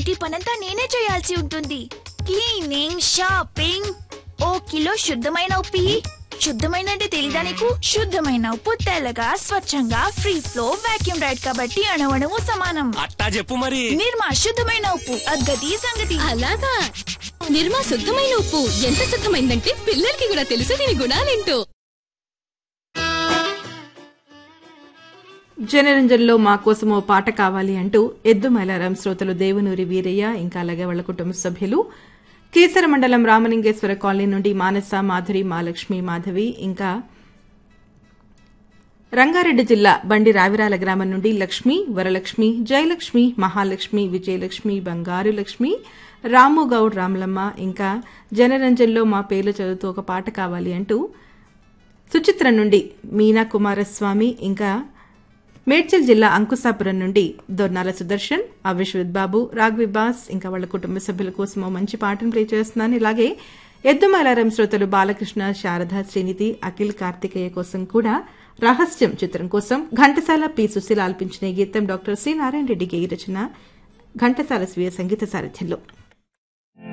ఇంటి పనంతా నేనే చేయాల్సి ఉంటుంది క్లీనింగ్ షాపింగ్ ఓ కిలో శుద్ధమైన ఉప్పు ఇయ్యి. శుద్ధమైన అంటే తెలీదా నీకు శుద్ధమైన ఉప్పు తెల్లగా స్వచ్ఛంగా ఫ్రీ ఫ్లో వాక్యూమ్ రైడ్ కాబట్టి అణవణము సమానం అట్టా చెప్పు మరి నిర్మా శుద్ధమైన ఉప్పు అద్గతి సంగతి అలాగా నిర్మా శుద్ధమైన ఉప్పు ఎంత శుద్ధమైందంటే పిల్లలకి కూడా తెలుసు దీని గుణాలేంటో జనరంజన్లో మా కోసం ఓ పాట కావాలి అంటూ ఎద్దు మైలారం శ్రోతలు దేవునూరి వీరయ్య ఇంకా అలాగే వాళ్ళ కుటుంబ సభ్యులు కేసర మండలం రామలింగేశ్వర కాలనీ నుండి మానస మాధురి మాలక్ష్మి మాధవి ఇంకా రంగారెడ్డి జిల్లా బండి రావిరాల గ్రామం నుండి లక్ష్మి వరలక్ష్మి జయలక్ష్మి మహాలక్ష్మి విజయలక్ష్మి బంగారు లక్ష్మి రాము గౌడ్ రామలమ్మ ఇంకా జనరంజన్లో మా పేర్లు చదువుతూ ఒక పాట కావాలి అంటూ సుచిత్ర నుండి మీనా కుమారస్వామి ఇంకా మేడ్చల్ జిల్లా అంకుశాపురం నుండి దొర్నాల సుదర్శన్ అవిశ్వత్ బాబు రాఘవిబాస్ ఇంకా వాళ్ళ కుటుంబ సభ్యుల కోసం ఓ మంచి పాటను ప్లే చేస్తున్నాను ఇలాగే ఎద్దుమాలారం శ్రోతలు బాలకృష్ణ శారద శ్రీనిధి అఖిల్ కార్తికేయ కోసం కూడా రహస్యం చిత్రం కోసం ఘంటసాల పి సుశీల ఆల్పించిన ఈ గీతం డాక్టర్ సి నారాయణ రెడ్డి గేయి రచన ఘంటసాల స్వీయ సంగీత సారథ్యంలో